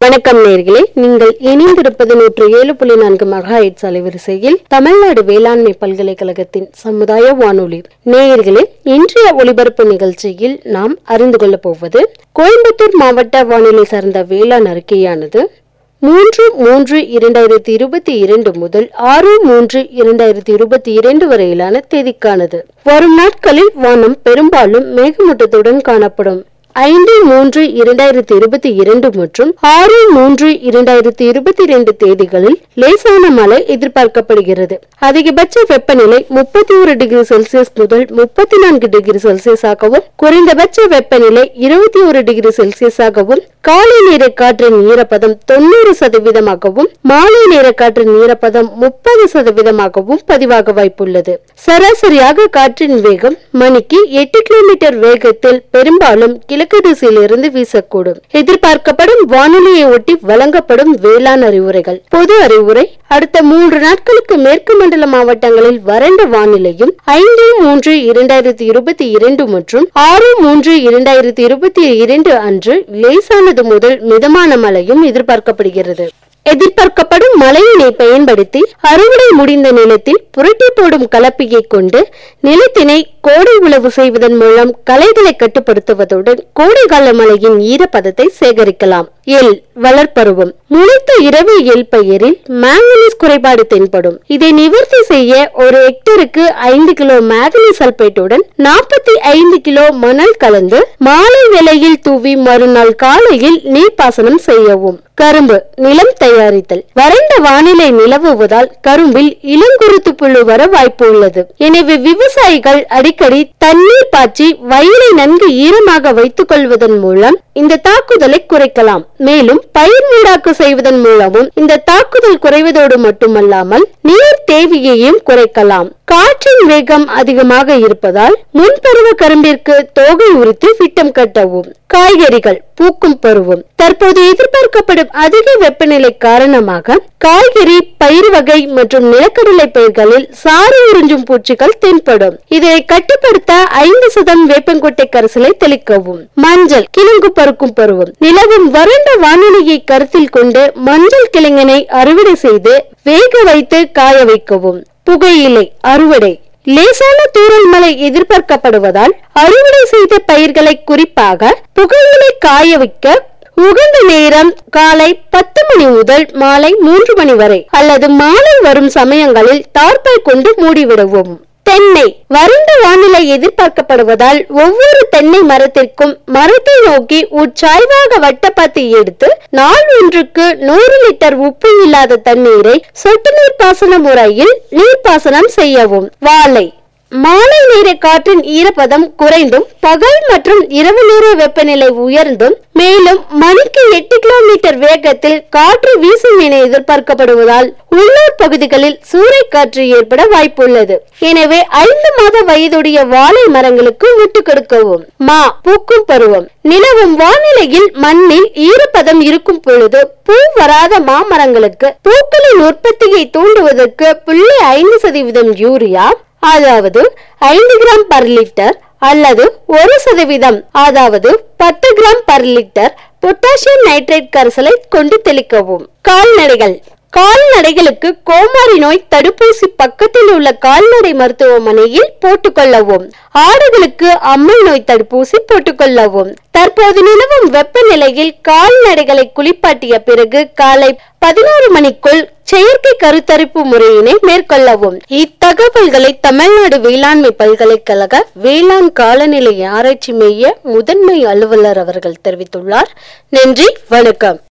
வணக்கம் நேர்களே நீங்கள் இணைந்திருப்பது நூற்று ஏழு புள்ளி நான்கு மகாஹெட்ஸ் அலைவரிசையில் தமிழ்நாடு வேளாண்மை பல்கலைக்கழகத்தின் சமுதாய வானொலி நேயர்களே இன்றைய ஒலிபரப்பு நிகழ்ச்சியில் நாம் அறிந்து கொள்ளப் போவது கோயம்புத்தூர் மாவட்ட வானிலை சார்ந்த வேளாண் அறிக்கையானது மூன்று மூன்று இரண்டாயிரத்தி இருபத்தி இரண்டு முதல் ஆறு மூன்று இரண்டாயிரத்தி இருபத்தி இரண்டு வரையிலான தேதிக்கானது வரும் நாட்களில் வானம் பெரும்பாலும் மேகமூட்டத்துடன் காணப்படும் ஐந்து மூன்று இரண்டாயிரத்தி இருபத்தி இரண்டு மற்றும் ஆறு மூன்று இரண்டாயிரத்தி இருபத்தி இரண்டு தேதிகளில் லேசான மழை எதிர்பார்க்கப்படுகிறது அதிகபட்ச வெப்பநிலை முப்பத்தி ஒரு டிகிரி செல்சியஸ் முதல் முப்பத்தி நான்கு டிகிரி செல்சியஸ் ஆகவும் குறைந்தபட்ச வெப்பநிலை இருபத்தி ஒரு டிகிரி செல்சியஸ் ஆகவும் காலை நேர காற்றின் ஈரப்பதம் தொண்ணூறு சதவீதமாகவும் மாலை நேர காற்றின் ஈரப்பதம் முப்பது சதவீதமாகவும் பதிவாக வாய்ப்புள்ளது சராசரியாக காற்றின் வேகம் மணிக்கு எட்டு கிலோமீட்டர் வேகத்தில் பெரும்பாலும் கிழக்கு திசையிலிருந்து வீசக்கூடும் எதிர்பார்க்கப்படும் வானிலையை ஒட்டி வழங்கப்படும் வேளாண் அறிவுரைகள் பொது அறிவுரை அடுத்த மூன்று நாட்களுக்கு மேற்கு மண்டல மாவட்டங்களில் வறண்ட வானிலையும் ஐந்து மூன்று இரண்டாயிரத்தி இருபத்தி இரண்டு மற்றும் ஆறு மூன்று இரண்டாயிரத்தி இருபத்தி இரண்டு அன்று லேசானது முதல் மிதமான மழையும் எதிர்பார்க்கப்படுகிறது எதிர்பார்க்கப்படும் மழையினை பயன்படுத்தி அறுவடை முடிந்த நிலத்தில் புரட்டி போடும் கலப்பியை கொண்டு நிலத்தினை கோடை உழவு செய்வதன் மூலம் களைகளை கட்டுப்படுத்துவதுடன் கோடைகால மழையின் ஈரப்பதத்தை சேகரிக்கலாம் எல் வளர்ப்பருவம் முளைத்த இரவு எல் பயிரில் மேங்கனீஸ் குறைபாடு தென்படும் இதை நிவர்த்தி செய்ய ஒரு ஹெக்டருக்கு ஐந்து கிலோ மேங்கனீஸ் சல்பேட்டுடன் நாற்பத்தி ஐந்து கிலோ மணல் கலந்து மாலை வேளையில் தூவி மறுநாள் காலையில் நீர்ப்பாசனம் செய்யவும் கரும்பு நிலம் தயாரித்தல் வறண்ட வானிலை நிலவுவதால் கரும்பில் இளங்குருத்து புழு வர வாய்ப்பு உள்ளது எனவே விவசாயிகள் அடிக்கடி தண்ணீர் பாய்ச்சி வயலை நன்கு ஈரமாக வைத்துக் கொள்வதன் மூலம் இந்த தாக்குதலை குறைக்கலாம் மேலும் பயிர் நீடாக்கு செய்வதன் மூலமும் இந்த தாக்குதல் குறைவதோடு மட்டுமல்லாமல் நீர் தேவையையும் குறைக்கலாம் காற்றின் வேகம் அதிகமாக இருப்பதால் முன்பருவ கரும்பிற்கு தோகை உரித்து விட்டம் கட்டவும் காய்கறிகள் பூக்கும் பருவம் தற்போது எதிர்பார்க்கப்படும் அதிக வெப்பநிலை காரணமாக காய்கறி பயிர் வகை மற்றும் நிலக்கடலை பயிர்களில் சாறு உறிஞ்சும் பூச்சிகள் தென்படும் இதை கட்டுப்படுத்த ஐந்து சதம் வேப்பங்கொட்டை கரைசலை தெளிக்கவும் மஞ்சள் கிழங்கு பருக்கும் பருவம் நிலவும் வறண்ட வானிலையை கருத்தில் கொண்டு மஞ்சள் கிழங்கினை அறுவடை செய்து வேக வைத்து காய வைக்கவும் புகையிலை அறுவடை லேசான தூறல் மழை எதிர்பார்க்கப்படுவதால் அறுவடை செய்த பயிர்களை குறிப்பாக புகையிலை காய வைக்க உகந்த நேரம் காலை பத்து மணி முதல் மாலை மூன்று மணி வரை அல்லது மாலை வரும் சமயங்களில் தார்ப்பை கொண்டு மூடிவிடவும் தென்னை வறண்ட வானிலை எதிர்பார்க்கப்படுவதால் ஒவ்வொரு தென்னை மரத்திற்கும் மரத்தை நோக்கி உட்சாய்வாக வட்டப்பாத்தி எடுத்து நாள் ஒன்றுக்கு நூறு லிட்டர் உப்பு இல்லாத தண்ணீரை சொட்டு நீர் பாசன முறையில் நீர்ப்பாசனம் செய்யவும் வாழை மாலை நேர காற்றின் ஈரப்பதம் குறைந்தும் பகல் மற்றும் இரவு நேர வெப்பநிலை உயர்ந்தும் மேலும் மணிக்கு எட்டு கிலோமீட்டர் வேகத்தில் காற்று வீசும் என எதிர்பார்க்கப்படுவதால் உள்ளூர் பகுதிகளில் சூறைக்காற்று ஏற்பட வாய்ப்புள்ளது எனவே ஐந்து மாத வயதுடைய வாழை மரங்களுக்கு விட்டு கொடுக்கவும் மா பூக்கும் பருவம் நிலவும் வானிலையில் மண்ணில் ஈரப்பதம் இருக்கும் பொழுது பூ வராத மாமரங்களுக்கு பூக்களின் உற்பத்தியை தூண்டுவதற்கு புள்ளி ஐந்து சதவீதம் யூரியா அதாவது ஐந்து கிராம் பர் லிட்டர் அல்லது ஒரு சதவீதம் அதாவது பத்து gram per litre potassium nitrate கரைசலை கொண்டு தெளிக்கவும் கால்நடைகள் கால்நடைகளுக்கு கோமாரி நோய் தடுப்பூசி பக்கத்தில் உள்ள கால்நடை மருத்துவமனையில் போட்டுக்கொள்ளவும் ஆடுகளுக்கு அம்மல் நோய் தடுப்பூசி போட்டுக்கொள்ளவும் தற்போது நிலவும் வெப்பநிலையில் கால்நடைகளை குளிப்பாட்டிய பிறகு காலை பதினோரு மணிக்குள் செயற்கை கருத்தரிப்பு முறையினை மேற்கொள்ளவும் இத்தகவல்களை தமிழ்நாடு வேளாண்மை பல்கலைக்கழக வேளாண் காலநிலை ஆராய்ச்சி மைய முதன்மை அலுவலர் அவர்கள் தெரிவித்துள்ளார் நன்றி வணக்கம்